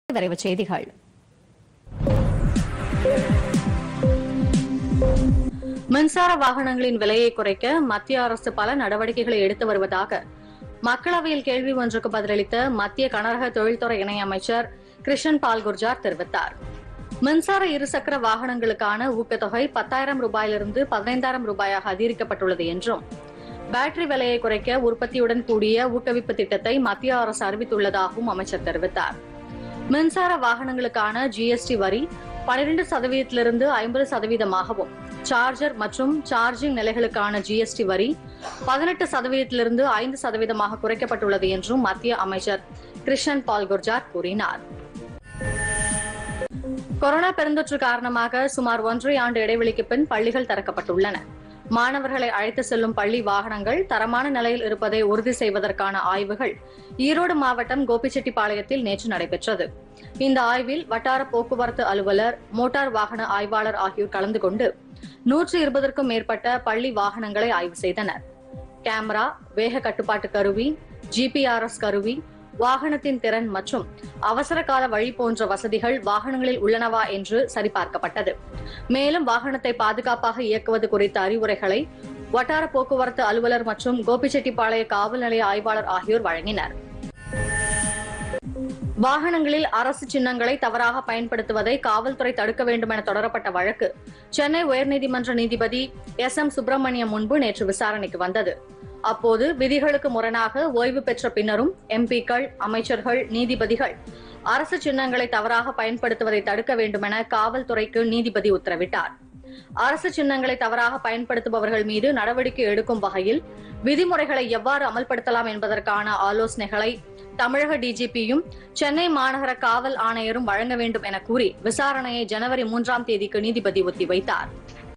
விரைவுச் செய்திகள் மின்சார வாகனங்களின் விலையை குறைக்க மத்திய அரசு பல நடவடிக்கைகளை எடுத்து வருவதாக மக்களவையில் கேள்வி ஒன்றுக்கு பதிலளித்த மத்திய கனரக தொழில்துறை இணையமைச்சர் கிருஷன் பால் குர்ஜார் தெரிவித்தார் மின்சார இருசக்கர வாகனங்களுக்கான ஊக்கத்தொகை பத்தாயிரம் ரூபாயிலிருந்து பதினைந்தாயிரம் ரூபாயாக அதிகரிக்கப்பட்டுள்ளது என்றும் பேட்டரி விலையை குறைக்க உற்பத்தியுடன் கூடிய ஊக்குவிப்பு திட்டத்தை மத்திய அரசு அறிவித்துள்ளதாகவும் அமைச்சர் தெரிவித்தார் மின்சார வாகனங்களுக்கான ஜிஎஸ்டி வரி பனிரெண்டு சதவீதத்திலிருந்து ஐம்பது சதவீதமாகவும் சார்ஜர் மற்றும் சார்ஜிங் நிலைகளுக்கான ஜிஎஸ்டி வரி பதினெட்டு சதவீதத்திலிருந்து ஐந்து சதவீதமாக குறைக்கப்பட்டுள்ளது என்றும் மத்திய அமைச்சர் கிருஷன் பால் குர்ஜார் கூறினார் கொரோனா பெருந்தொற்று காரணமாக சுமார் ஒன்றரை ஆண்டு இடைவெளிக்கு பின் பள்ளிகள் திறக்கப்பட்டுள்ளன மாணவர்களை அழைத்து செல்லும் பள்ளி வாகனங்கள் தரமான நிலையில் இருப்பதை உறுதி செய்வதற்கான ஆய்வுகள் ஈரோடு மாவட்டம் கோபிச்செட்டிப்பாளையத்தில் நேற்று நடைபெற்றது இந்த ஆய்வில் வட்டார போக்குவரத்து அலுவலர் மோட்டார் வாகன ஆய்வாளர் ஆகியோர் கலந்து கொண்டு நூற்று இருபதற்கும் மேற்பட்ட பள்ளி வாகனங்களை ஆய்வு செய்தனர் கேமரா வேக கட்டுப்பாட்டு கருவி ஜிபிஆர்எஸ் கருவி வாகனத்தின் திறன் மற்றும் அவசர கால வழி போன்ற வசதிகள் வாகனங்களில் உள்ளனவா என்று சரிபார்க்கப்பட்டது மேலும் வாகனத்தை பாதுகாப்பாக இயக்குவது குறித்த அறிவுரைகளை வட்டார போக்குவரத்து அலுவலர் மற்றும் கோபிச்செட்டிப்பாளைய காவல் நிலைய ஆய்வாளர் ஆகியோர் வழங்கினர் வாகனங்களில் அரசு சின்னங்களை தவறாக பயன்படுத்துவதை காவல்துறை தடுக்க வேண்டும் என தொடரப்பட்ட வழக்கு சென்னை உயர்நீதிமன்ற நீதிபதி எஸ் எம் சுப்பிரமணியம் முன்பு நேற்று விசாரணைக்கு வந்தது அப்போது விதிகளுக்கு முரணாக ஓய்வு பெற்ற பின்னரும் எம்பிக்கள் அமைச்சர்கள் நீதிபதிகள் அரசு சின்னங்களை தவறாக பயன்படுத்துவதை தடுக்க வேண்டுமென காவல்துறைக்கு நீதிபதி உத்தரவிட்டார் அரசு சின்னங்களை தவறாக பயன்படுத்துபவர்கள் மீது நடவடிக்கை எடுக்கும் வகையில் விதிமுறைகளை எவ்வாறு அமல்படுத்தலாம் என்பதற்கான ஆலோசனைகளை தமிழக டிஜிபியும் சென்னை மாநகர காவல் ஆணையரும் வழங்க வேண்டும் என கூறி விசாரணையை ஜனவரி மூன்றாம் தேதிக்கு நீதிபதி ஒத்திவைத்தார்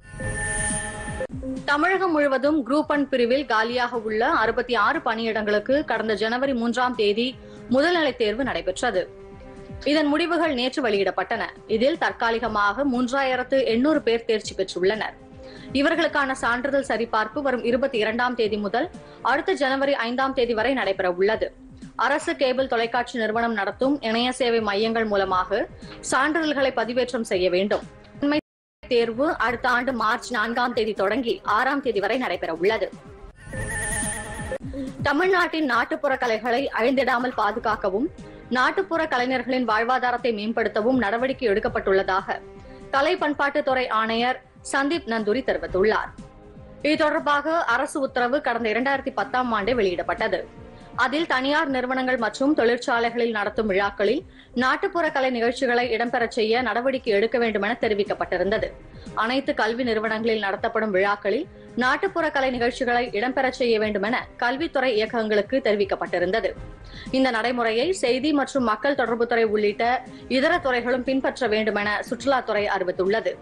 தமிழகம் முழுவதும் குரூப் ஒன் பிரிவில் காலியாக உள்ள அறுபத்தி ஆறு பணியிடங்களுக்கு கடந்த ஜனவரி மூன்றாம் தேதி முதல்நிலை தேர்வு நடைபெற்றது இதன் முடிவுகள் நேற்று வெளியிடப்பட்டன இதில் தற்காலிகமாக மூன்றாயிரத்து எண்ணூறு பேர் தேர்ச்சி பெற்றுள்ளனர் இவர்களுக்கான சான்றிதழ் சரிபார்ப்பு வரும் இருபத்தி இரண்டாம் தேதி முதல் அடுத்த ஜனவரி ஐந்தாம் தேதி வரை நடைபெற உள்ளது அரசு கேபிள் தொலைக்காட்சி நிறுவனம் நடத்தும் இணைய சேவை மையங்கள் மூலமாக சான்றிதழ்களை பதிவேற்றம் செய்ய வேண்டும் உண்மை தேர்வு அடுத்த ஆண்டு மார்ச் நான்காம் தேதி தொடங்கி ஆறாம் தேதி வரை நடைபெற உள்ளது தமிழ்நாட்டின் நாட்டுப்புற கலைகளை அழிந்திடாமல் பாதுகாக்கவும் நாட்டுப்புற கலைஞர்களின் வாழ்வாதாரத்தை மேம்படுத்தவும் நடவடிக்கை எடுக்கப்பட்டுள்ளதாக கலை பண்பாட்டுத்துறை ஆணையர் சந்தீப் நந்தூரி தெரிவித்துள்ளார் இது தொடர்பாக அரசு உத்தரவு கடந்த இரண்டாயிரத்தி பத்தாம் ஆண்டு வெளியிடப்பட்டது அதில் தனியார் நிறுவனங்கள் மற்றும் தொழிற்சாலைகளில் நடத்தும் விழாக்களில் நாட்டுப்புற கலை நிகழ்ச்சிகளை இடம்பெறச் செய்ய நடவடிக்கை எடுக்க வேண்டும் என தெரிவிக்கப்பட்டிருந்தது அனைத்து கல்வி நிறுவனங்களில் நடத்தப்படும் விழாக்களில் நாட்டுப்புற கலை நிகழ்ச்சிகளை இடம்பெறச் செய்ய வேண்டும் என கல்வித்துறை இயக்கங்களுக்கு தெரிவிக்கப்பட்டிருந்தது இந்த நடைமுறையை செய்தி மற்றும் மக்கள் தொடர்புத்துறை உள்ளிட்ட இதர துறைகளும் பின்பற்ற வேண்டும் என சுற்றுலாத்துறை அறிவித்துள்ளது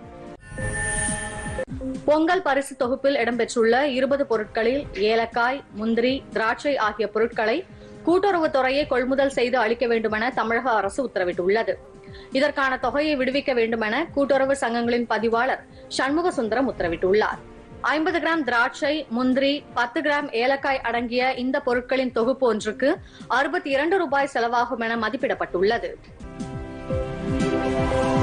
பொங்கல் பரிசு தொகுப்பில் இடம்பெற்றுள்ள இருபது பொருட்களில் ஏலக்காய் முந்திரி திராட்சை ஆகிய பொருட்களை கூட்டுறவுத்துறையை கொள்முதல் செய்து அளிக்க வேண்டுமென தமிழக அரசு உத்தரவிட்டுள்ளது இதற்கான தொகையை விடுவிக்க வேண்டுமென கூட்டுறவு சங்கங்களின் பதிவாளர் சண்முக சுந்தரம் உத்தரவிட்டுள்ளார் ஐம்பது கிராம் திராட்சை முந்திரி பத்து கிராம் ஏலக்காய் அடங்கிய இந்த பொருட்களின் தொகுப்பு ஒன்றுக்கு அறுபத்தி இரண்டு ரூபாய் செலவாகும் என மதிப்பிடப்பட்டுள்ளது